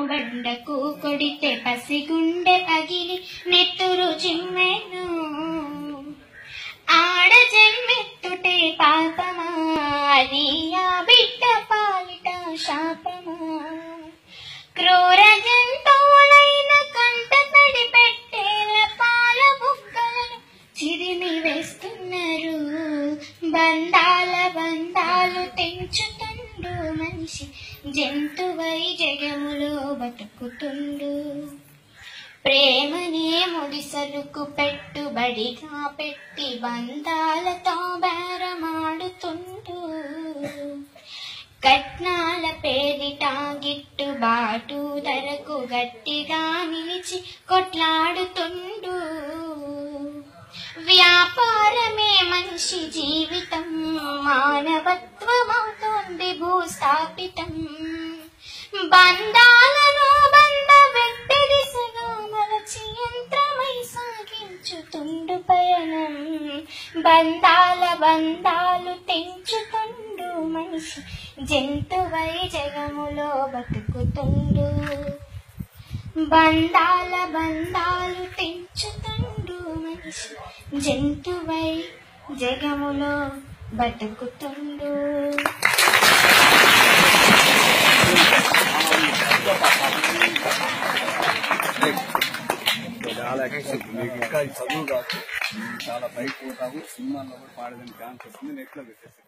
బండకు కొడితే పసిగుండె పగిలి నెత్తురు చిమ్మెను ఆడ జన్మెత్తుటే పాపమా అది ఆ బిడ్డ పాలిట శాపమా క్రూర జంతువులైన కంట తడి పెట్టేల పాల బుక్కలను చిరిమి వేస్తున్నారు బంధాల బంధాలు తెంచుతుండు మనిషి జంతువై జగములో బతుకుతుండు ప్రేమనే ముడిసరుకు పెట్టుబడిగా పెట్టి బంధాలతో బేరమాడుతుండు కట్నాల పేరిట గిట్టుబాటు ధరకు గట్టిగా నిలిచి కొట్లాడుతుండు వ్యాపారమే మనిషి జీవితం మానవత్వమవుతుంది భూస్థాపితం బంధాలను బంధ వ్యక్తి దిశగా మలచి యంత్రమై సాగించుతుండు పయనం బంధాల బంధాలు తెంచుతుండు మనిషి జంతువై జగములో బతుకుతుండు బంధాల బంధాలు తెంచుతుండు మనిషి జంతువై జగములో బతుకుతుండు చాలా ఎక్సలెంట్ మీకు ఇంకా ఈ చదువు కాదు చాలా పైకి పోతాము సినిమాల్లో కూడా పాడడానికి ఛాన్స్ వస్తుంది నెట్లో పెట్టేసి